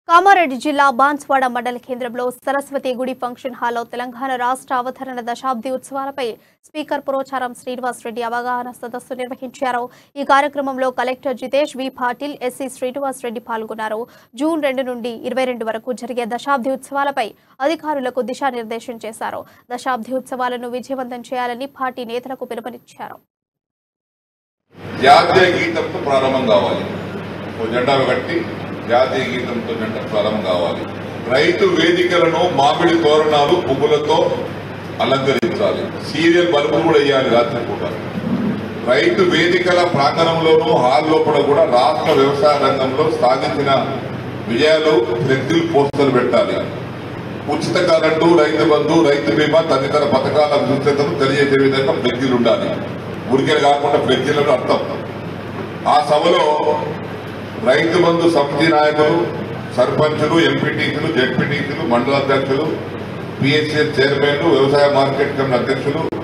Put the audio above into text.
కామారెడ్డి జిల్లా బాన్స్వాడ మండల కేంద్రంలో సరస్వతి గుడి ఫంక్షన్ హాల్లో తెలంగాణ రాష్ట్ర అవతరణ దశాబ్ది ఉత్సవాలపై స్పీకర్ పురోచారం శ్రీనివాస్ రెడ్డి అవగాహన సదస్సు నిర్వహించారు ఈ కార్యక్రమంలో collector Jitesh V Patil SC Srinivas Reddy పాల్గొన్నారు జూన్ రెండు నుండి ఇరవై రెండు వరకు జరిగే దశాబ్ది ఉత్సవాలపై అధికారులకు దిశానిర్దేశం చేశారు దశాబ్ది ఉత్సవాలను విజయవంతం చేయాలని పార్టీ నేతలకు పిలుపునిచ్చారు జాతీయ గీతంతో ప్రారంభం కావాలి ఓ జెండా కట్టి జాతీయ గీతంతో జెండా ప్రారంభం కావాలి రైతు వేదికలను మామిడి తోరణాలు పువ్వులతో అలంకరించాలి సీరియల్ బల్బులు కూడా వేయాలి రాత్రిపూట రైతు వేదికల ప్రాంగణంలోనూ హాల్ లోపల కూడా రాష్ట్ర వ్యవసాయ రంగంలో సాధించిన విజయాలు ఫ్లెక్సీలు పోస్టర్లు పెట్టాలి ఉచిత కరెంటు రైతు బంధు రైతు బీమా తదితర పథకాల విస్తృతను తెలియజేసే విధంగా ఫ్లెక్సీలు ఉండాలి ఊరికే కాకుండా ఫ్లెక్సీలను అర్థం ఆ సభలో రైతు బంధు సమితి నాయకులు సర్పంచులు ఎంపీటీసీలు జెడ్పీటీసీలు మండలాధ్యక్షులు పిఎస్సీ చైర్మన్లు వ్యవసాయ మార్కెట్ కమిటీ అధ్యక్షులు